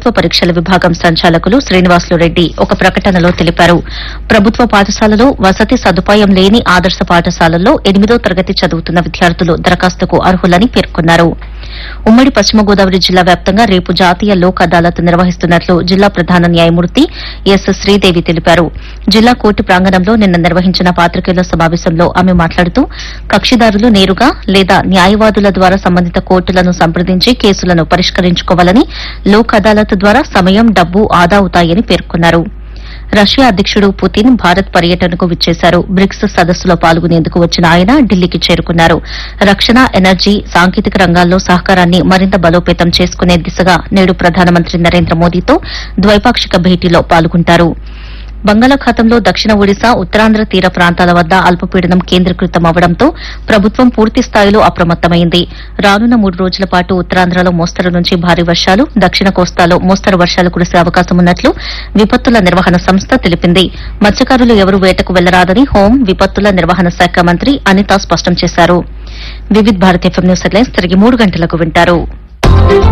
ప్రభుత్వ పరీక్షల విభాగం సంచాలకులు శ్రీనివాసులు రెడ్డి ఒక ప్రకటనలో తెలిపారు ప్రభుత్వ పాఠశాలలో వసతి సదుపాయం లేని ఆదర్శ పాఠశాలల్లో ఎనిమిదో తరగతి చదువుతున్న విద్యార్థులు దరఖాస్తుకు అర్హులని పేర్కొన్నారు ఉమ్మడి పశ్చిమ గోదావరి జిల్లా వ్యాప్తంగా రేపు జాతీయ లోక్ అదాలత్ నిర్వహిస్తున్నట్లు జిల్లా ప్రధాన న్యాయమూర్తి ఎస్ శ్రీదేవి తెలిపారు జిల్లా కోర్టు ప్రాంగణంలో నిన్న నిర్వహించిన పాత్రికేయుల సమావేశంలో ఆమె మాట్లాడుతూ కక్షిదారులు నేరుగా లేదా న్యాయవాదుల ద్వారా సంబంధిత కోర్టులను సంప్రదించి కేసులను పరిష్కరించుకోవాలని లోక్ అదాలత్ ద్వారా సమయం డబ్బు ఆదా అవుతాయని పేర్కొన్నారు రష్యా అధ్యకుడు పుతిన్ భారత్ పర్యటనకు విచ్చేశారు బ్రిక్స్ సదస్సులో పాల్గొనేందుకు వచ్చిన ఆయన ఢిల్లీకి చేరుకున్నారు రక్షణ ఎనర్జీ సాంకేతిక రంగాల్లో సహకారాన్ని మరింత బలోపేతం చేసుకునే దిశగా నేడు ప్రధానమంత్రి నరేంద్ర మోదీతో ద్వైపాక్షిక భేటీలో పాల్గొంటారు బంగాళాఖాతంలో దక్షిణ ఒడిశా ఉత్తరాంధ్ర తీర ప్రాంతాల వద్ద అల్పపీడనం కేంద్రీకృతం అవడంతో ప్రభుత్వం పూర్తి స్థాయిలో అప్రమత్తమైంది రానున్న మూడు రోజుల పాటు ఉత్తరాంధ్రలో మోస్తరు నుంచి భారీ వర్షాలు దక్షిణ కోస్తాలో మోస్తరు వర్షాలు కురిసే అవకాశం ఉన్నట్లు విపత్తుల నిర్వహణ సంస్థ తెలిపింది మత్స్యకారులు ఎవరూ వేటకు వెళ్లరాదని హోం విపత్తుల నిర్వహణ శాఖ మంత్రి అనిత స్పష్టం చేశారు Vividh Bharati F M news headlines తిరిగి మూడు గంటలకు వింటారు